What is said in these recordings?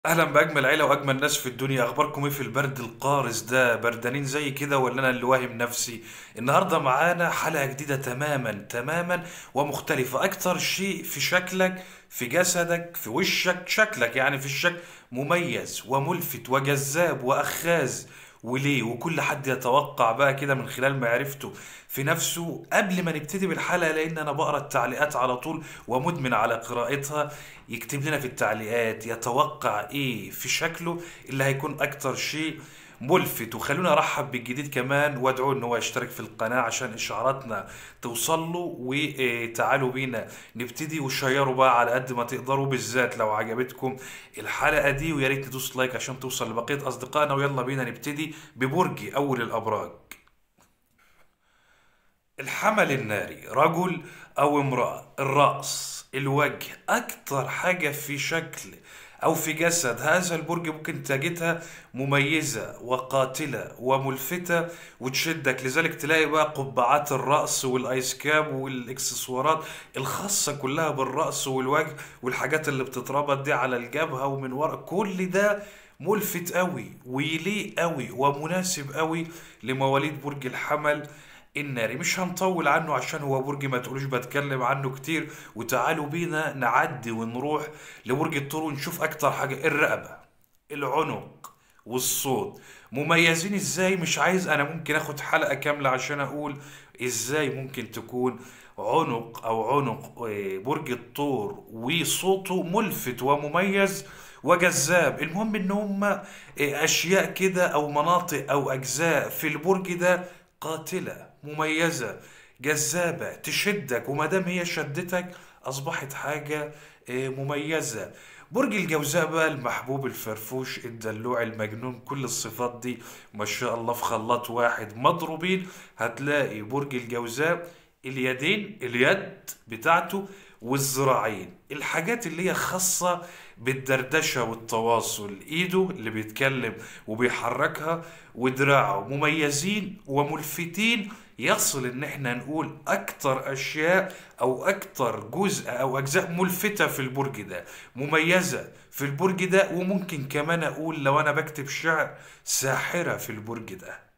اهلا باجمل عيله واجمل ناس في الدنيا اخباركم ايه في البرد القارس ده بردانين زي كده ولا انا اللي واهم نفسي النهارده معانا حلقه جديده تماما تماما ومختلفه اكتر شيء في شكلك في جسدك في وشك شكلك يعني في الشكل مميز وملفت وجذاب واخاذ وليه وكل حد يتوقع بقى كده من خلال معرفته في نفسه قبل ما نبتدي بالحلقة لأن أنا بقرأ التعليقات على طول ومدمن على قراءتها يكتب لنا في التعليقات يتوقع إيه في شكله اللي هيكون أكتر شيء ملفت وخلونا ارحب بالجديد كمان وادعوه ان هو يشترك في القناة عشان اشعاراتنا توصل له وتعالوا بينا نبتدي وشيروا بقى على قد ما تقدروا بالذات لو عجبتكم الحلقة دي ويا ريت تدوس لايك عشان توصل لبقية اصدقائنا ويلا بينا نبتدي ببرج اول الابراج الحمل الناري رجل او امرأة الرأس الوجه اكتر حاجة في شكل او في جسد هذا البرج ممكن تجدها مميزة وقاتلة وملفتة وتشدك لذلك تلاقي بقى قبعات الرأس والايس كاب والاكسسوارات الخاصة كلها بالرأس والوجه والحاجات اللي بتتربط دي على الجبهة ومن ورا كل ده ملفت قوي ويليق قوي ومناسب قوي لمواليد برج الحمل الناري مش هنطول عنه عشان هو برج ما تقولوش بتكلم عنه كتير وتعالوا بينا نعدي ونروح لبرج الثور ونشوف اكتر حاجة الرقبة العنق والصوت مميزين ازاي مش عايز انا ممكن اخد حلقة كاملة عشان اقول ازاي ممكن تكون عنق او عنق آه، برج الثور وصوته ملفت ومميز وجذاب المهم ان هم آه، اشياء كده او مناطق او اجزاء في البرج ده قاتلة مميزة جذابة تشدك وما دام هي شدتك أصبحت حاجة آه، مميزة برج الجوزاء بقى المحبوب الفرفوش الدلوع المجنون كل الصفات دي ما شاء الله في خلاط واحد مضروبين هتلاقي برج الجوزاء اليدين اليد بتاعته والذراعين الحاجات اللي هي خاصة بالدردشة والتواصل ايده اللي بيتكلم وبيحركها ودراعه مميزين وملفتين يصل ان احنا نقول اكتر اشياء او اكتر جزء او اجزاء ملفتة في البرج ده مميزة في البرج ده وممكن كمان اقول لو انا بكتب شعر ساحرة في البرج ده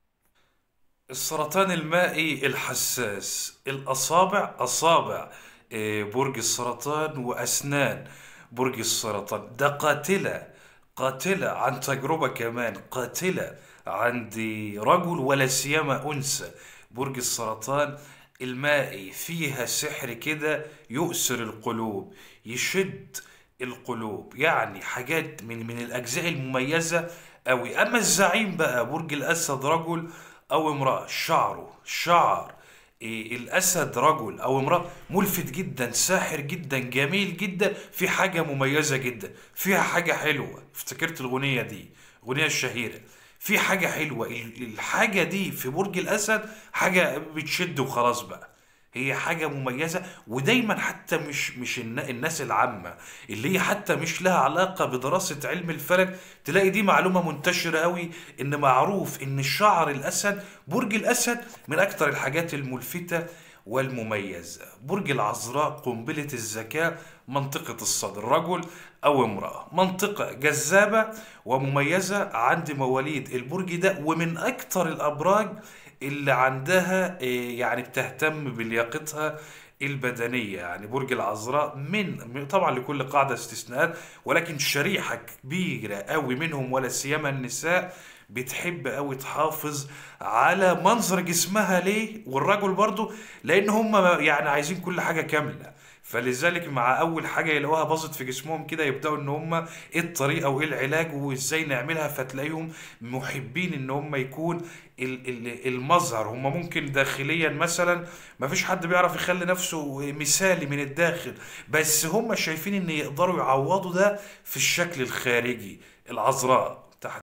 السرطان المائي الحساس الأصابع أصابع آه، برج السرطان وأسنان برج السرطان ده قاتلة قاتلة عن تجربة كمان قاتلة عند رجل ولا سيما أنثى برج السرطان المائي فيها سحر كده يؤسر القلوب يشد القلوب يعني حاجات من من الأجزاء المميزة أوي أما الزعيم بقى برج الأسد رجل أو امرأة شعره شعر إيه الأسد رجل أو امرأة ملفت جدا ساحر جدا جميل جدا في حاجة مميزة جدا فيها حاجة حلوة افتكرت الأغنية دي الأغنية الشهيرة في حاجة حلوة ال- الحاجة دي في برج الأسد حاجة بتشد وخلاص بقى هي حاجة مميزة ودايما حتى مش مش النا- الناس العامة اللي هي حتى مش لها علاقة بدراسة علم الفلك تلاقي دي معلومة منتشرة قوي ان معروف ان شعر الاسد برج الاسد من اكتر الحاجات الملفتة والمميزة برج العذراء قنبلة الذكاء منطقة الصدر رجل أو امرأة منطقة جذابة ومميزة عند مواليد البرج ده ومن أكتر الأبراج اللي عندها إيه، يعني بتهتم بلياقتها البدنية يعني برج العذراء من طبعا لكل قاعدة استثناءات ولكن شريحة كبيرة قوي منهم ولا سيما النساء بتحب قوي تحافظ على منظر جسمها ليه والرجل برضو لان هم يعني عايزين كل حاجة كاملة فلذلك مع اول حاجه يلاقوها باظت في جسمهم كده يبداوا ان هم ايه الطريقه وايه العلاج وازاي نعملها فتلاقيهم محبين ان هم يكون ال- ال- المظهر هم ممكن داخليا مثلا ما فيش حد بيعرف يخلي نفسه مثالي من الداخل بس هم شايفين ان يقدروا يعوضوا ده في الشكل الخارجي العذراء تحت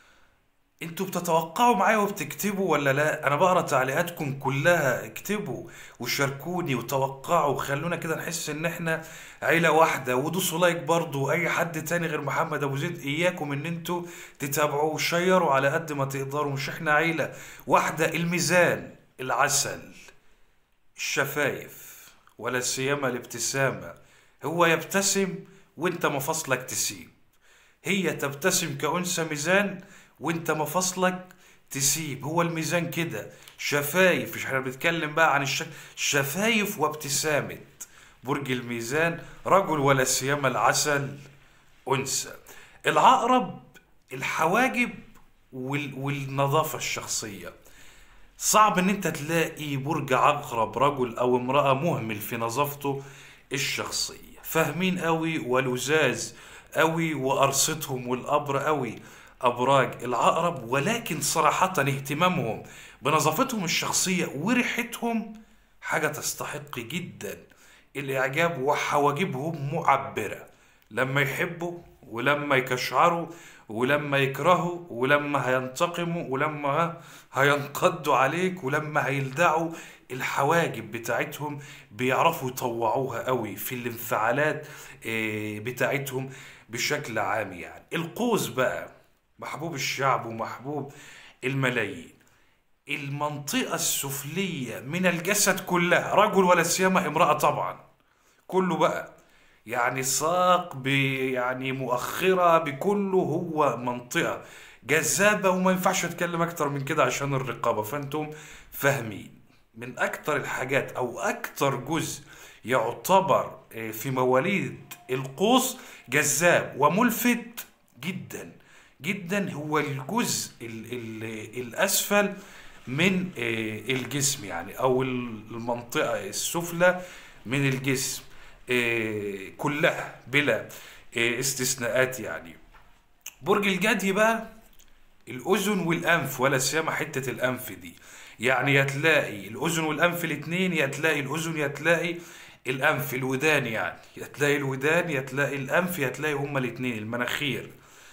انتوا بتتوقعوا معايا وبتكتبوا ولا لا انا بقرا تعليقاتكم كلها اكتبوا وشاركوني وتوقعوا وخلونا كده نحس ان احنا عيلة واحدة ودوسوا لايك برضو اي حد تاني غير محمد ابو زيد اياكم ان انتوا تتابعوا وشيروا على قد ما تقدروا مش احنا عيلة واحدة الميزان العسل الشفايف ولا سيما الابتسامة هو يبتسم وانت مفاصلك تسيب هي تبتسم كأنثى ميزان وانت مفاصلك تسيب هو الميزان كده شفايف مش احنا بنتكلم بقى عن الش... شفايف وابتسامة برج الميزان رجل ولا سيما العسل أنثى العقرب الحواجب وال... والنظافة الشخصية صعب ان انت تلاقي برج عقرب رجل او امرأة مهمل في نظافته الشخصية فاهمين قوي ولزاز قوي وقرصتهم والابر قوي ابراج العقرب ولكن صراحة اهتمامهم بنظافتهم الشخصية وريحتهم حاجة تستحق جدا الاعجاب وحواجبهم معبرة لما يحبوا ولما يكشعروا ولما يكرهوا ولما هينتقموا ولما هينقضوا عليك ولما هيلدعوا الحواجب بتاعتهم بيعرفوا يطوعوها قوي في الانفعالات آه، بتاعتهم بشكل عام يعني القوس بقى محبوب الشعب ومحبوب الملايين المنطقة السفلية من الجسد كلها رجل ولا سيما امرأة طبعا كله بقى يعني ساق ب يعني مؤخرة بكله هو منطقة جذابة وما ينفعش اتكلم اكتر من كده عشان الرقابة فانتم فاهمين من اكتر الحاجات او اكتر جزء يعتبر آه، في مواليد القوس جذاب وملفت جدا جدا هو الجزء ال ال الاسفل من آه، الجسم يعني او المنطقة السفلى من الجسم آه، كلها بلا آه، استثناءات يعني برج الجدي بقى الاذن والانف ولا سيما حته الانف دي يعني يا تلاقي الاذن والانف الاتنين يا تلاقي الاذن يا تلاقي الانف الودان يعني يا تلاقي الودان يا تلاقي الانف يا تلاقي هما الاتنين المناخير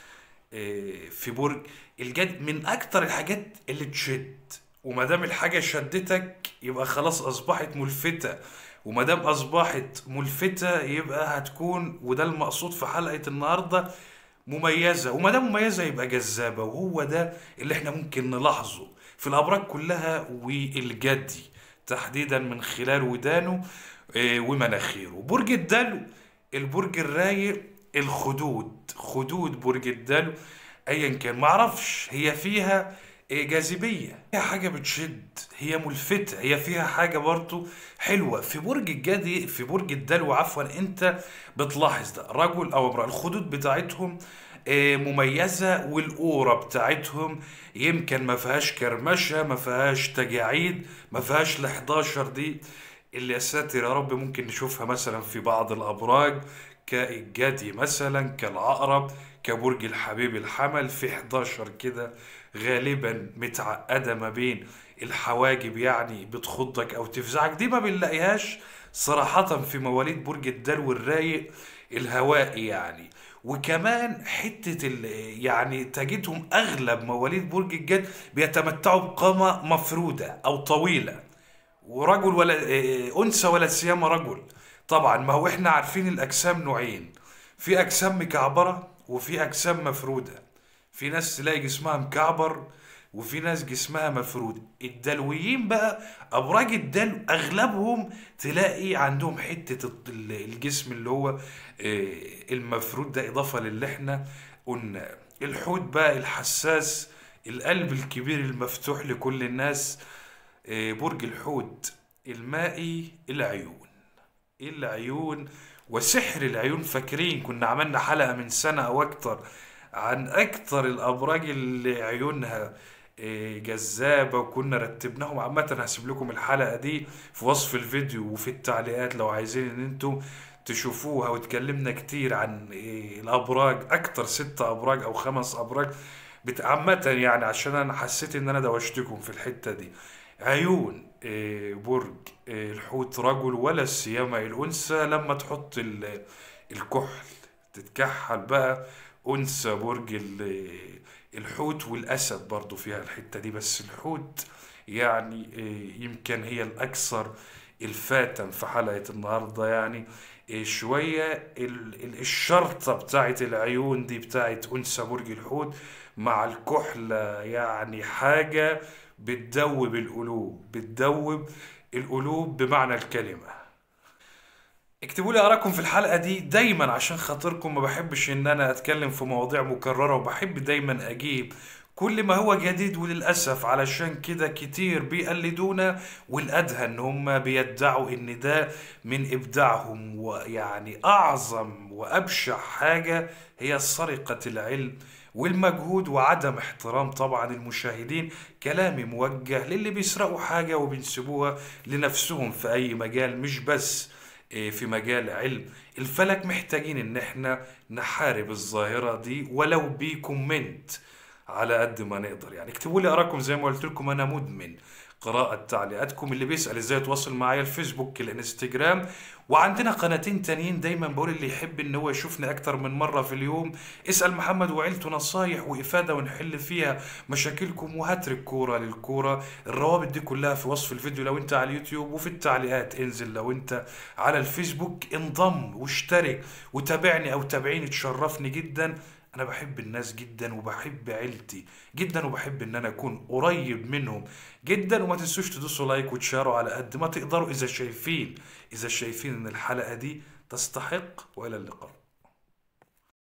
آه، في برج الجد من اكتر الحاجات اللي تشد وما دام الحاجه شدتك يبقى خلاص اصبحت ملفته وما دام اصبحت ملفته يبقى هتكون وده المقصود في حلقه النهارده مميزه وما دام مميزه يبقى جذابه وهو ده اللي احنا ممكن نلاحظه في الابراج كلها والجدي تحديدا من خلال ودانه آه، ومناخيره برج الدلو البرج الرايق الخدود خدود برج الدلو ايا كان معرفش هي فيها إيه جاذبية هي حاجة بتشد هي ملفتة هي فيها حاجة برضو حلوة في برج الجدي في برج الدلو عفوا انت بتلاحظ ده رجل او امرأة الخدود بتاعتهم إيه مميزة والأورة بتاعتهم يمكن ما فيهاش كرمشة ما فيهاش تجاعيد ما فيهاش ال 11 دي اللي يا ساتر يا رب ممكن نشوفها مثلا في بعض الأبراج كالجدي مثلا كالعقرب كبرج الحبيب الحمل في 11 كده غالبا متعقدة ما بين الحواجب يعني بتخضك او تفزعك دي ما بنلاقيهاش صراحة في مواليد برج الدلو الرايق الهوائي يعني وكمان حتة ال يعني تجدهم أغلب مواليد برج الجد بيتمتعوا بقامة مفرودة أو طويلة ورجل ولا آه، أنثى ولا سيما رجل طبعا ما هو احنا عارفين الأجسام نوعين في أجسام مكعبرة وفي أجسام مفرودة في ناس تلاقي جسمها مكعبر وفي ناس جسمها مفرود الدلويين بقى ابراج الدلو اغلبهم تلاقي عندهم حته ال- الجسم اللي هو آه، المفرود ده اضافه للي احنا قلنا الحوت بقى الحساس القلب الكبير المفتوح لكل الناس آه، برج الحوت المائي العيون العيون وسحر العيون فاكرين كنا عملنا حلقة من سنة أو أكتر عن أكتر الأبراج اللي عيونها إيه، جذابة وكنا رتبناهم عامة هسيب لكم الحلقة دي في وصف الفيديو وفي التعليقات لو عايزين إن انتوا تشوفوها واتكلمنا كتير عن إيه، الأبراج أكتر ست أبراج أو خمس أبراج بت- عامة يعني عشان أنا حسيت إن أنا دوشتكم في الحتة دي عيون إيه، برج إيه، الحوت رجل ولا سيما الأنثى لما تحط ال- الكحل تتكحل بقى أنثى برج ال- الحوت والأسد برضو فيها الحتة دي بس الحوت يعني إيه، يمكن هي الأكثر الفاتن في حلقة النهاردة يعني إيه، شوية ال- ال- الشرطة بتاعت العيون دي بتاعت أنثى برج الحوت مع الكحلة يعني حاجة بتدوب القلوب بتدوب القلوب بمعنى الكلمة اكتبوا لي آراءكم في الحلقة دي دايما عشان خاطركم ما بحبش ان انا اتكلم في مواضيع مكررة وبحب دايما اجيب كل ما هو جديد وللأسف علشان كده كتير بيقلدونا والأدهى ان هم بيدعوا ان ده من ابداعهم ويعني اعظم وابشع حاجة هي سرقة العلم والمجهود وعدم احترام طبعا المشاهدين كلامي موجه للي بيسرقوا حاجة وبينسبوها لنفسهم في اي مجال مش بس إيه، في مجال علم الفلك محتاجين ان احنا نحارب الظاهرة دي ولو بكومنت على قد ما نقدر يعني اكتبوا لي اراءكم زي ما قلت لكم انا مدمن قراءة تعليقاتكم اللي بيسأل ازاي يتواصل معايا الفيسبوك الانستجرام وعندنا قناتين تانيين دايما بقول اللي يحب ان هو يشوفنا اكتر من مرة في اليوم اسأل محمد وعيلته نصايح وافادة ونحل فيها مشاكلكم وهاترك كورة للكورة الروابط دي كلها في وصف الفيديو لو انت على اليوتيوب وفي التعليقات انزل لو انت على الفيسبوك انضم واشترك وتابعني او تابعيني تشرفني جدا انا بحب الناس جدا وبحب عيلتي جدا وبحب ان انا اكون قريب منهم جدا وما تنسوش تدوسوا لايك وتشاروا على قد ما تقدروا اذا شايفين اذا شايفين ان الحلقة دي تستحق والى اللقاء